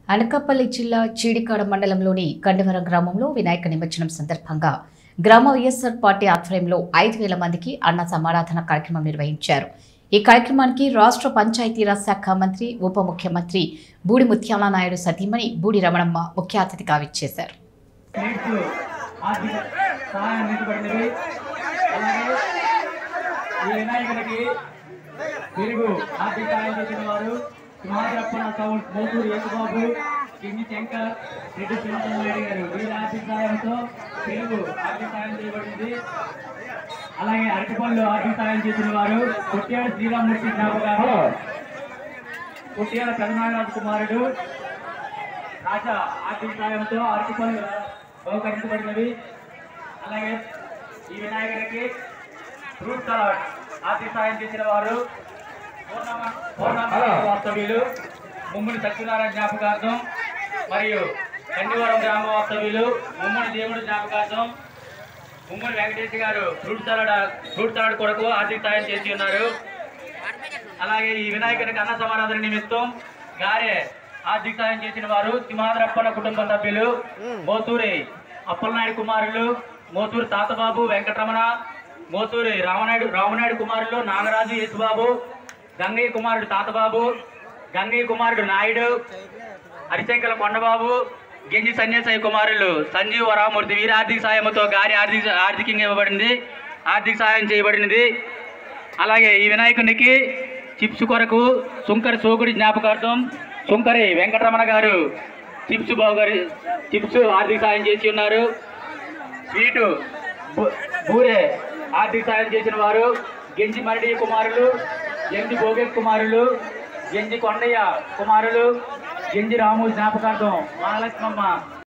అనకాపల్లి జిల్లా చీడికాడ మండలంలోని కండవరం గ్రామంలో వినాయక నిమజ్జనం సందర్భంగా గ్రామ వైఎస్ఆర్ పార్టీ ఆధ్వర్యంలో ఐదు వేల మందికి అన్న సమారాధన కార్యక్రమం నిర్వహించారు ఈ కార్యక్రమానికి రాష్ట్ర పంచాయతీరాజ్ శాఖ మంత్రి ఉప ముఖ్యమంత్రి బూడి ముత్యాల నాయుడు సతీమణి బూడి రమణమ్మ ముఖ్య అతిథిగా విచ్చేశారు నీడ్స్ ఆర్థిక సహాయం అందించబడినవి అలాగే ఈ వినాయకుడికి పెరుగు ఆర్థిక సహాయం చేసిన వారు సింహాద్రప్పన సౌండ్ మోసూరు యేసుబాబు కింది శంకర్ రెడ్డి సింహారెడ్డి గారు వీరి ఆర్థిక సహాయంతో పెరుగు ఆర్థిక సహాయం చేయబడింది అలాగే అరటిపళ్ళు ఆర్థిక సహాయం చేసిన వారు కొట్టియాడు శ్రీరామూర్తి జ్ఞాపకాలు కొట్టియాడ పెదనాగరాజు కుమారుడు రాజా ఆర్థిక సాయంతో అరటిపళ్ళు బహుకరించబడినవి అలాగే ఈ వినాయకుడికి ఫ్రూట్ సలాడ్ ఆర్థిక సాయం చేసిన వారు పూర్ణమ- పూర్ణమ వాస్తవ్యులు ముమ్మిడి సత్యనారాయణ జ్ఞాపకార్థం మరియు కండివరం గ్రామ వాస్తవ్యులు ముమ్మడి దేవుడు జ్ఞాపకార్థం ముమ్మడి వెంకటేష్ గారు ఫ్రూట్ సలాడ్ ఫ్రూట్ సలాడ్ కొరకు ఆర్థిక సాయం చేసి ఉన్నారు అలాగే ఈ వినాయకుడికి అన్న సమారాధన నిమిత్తం గారే ఆర్థిక సాయం చేసిన వారు సింహాద్రప్పన కుటుంబ సభ్యులు మోతూరి అప్పలనాయుడు కుమారులు మోతూరి తాతబాబు వెంకటరమణ మోతూరి రామనాయుడు రామనాయుడు కుమారులు నాగరాజు యేసుబాబు గంగయ్య కుమారుడు తాతబాబు గంగయ్య కుమారుడు నాయుడు హరిశంకల కొండబాబు గెంజి సన్యాసాయి కుమారులు సంజీవ రామూర్తి వీరి ఆర్థిక సాయంతో గారి ఆర్థిక ఆర్థికంగా ఇవ్వబడింది ఆర్థిక సాయం చేయబడినది అలాగే ఈ వినాయకునికి చిప్స్ కొరకు సుంకరి సోకుడి జ్ఞాపకార్థం సుంకరి వెంకటరమణ గారు చిప్స్ బాగారి చిప్స్ ఆర్థిక సాయం చేసి ఉన్నారు స్వీటు బు- బూరే ఆర్థిక సాయం చేసిన వారు గెంజి మరడి కుమారులు గెంజి భోగేష్ కుమారులు గెంజి కొండయ్య కుమారులు గెంజి రాము జ్ఞాపకార్థం మహాలక్ష్మమ్మ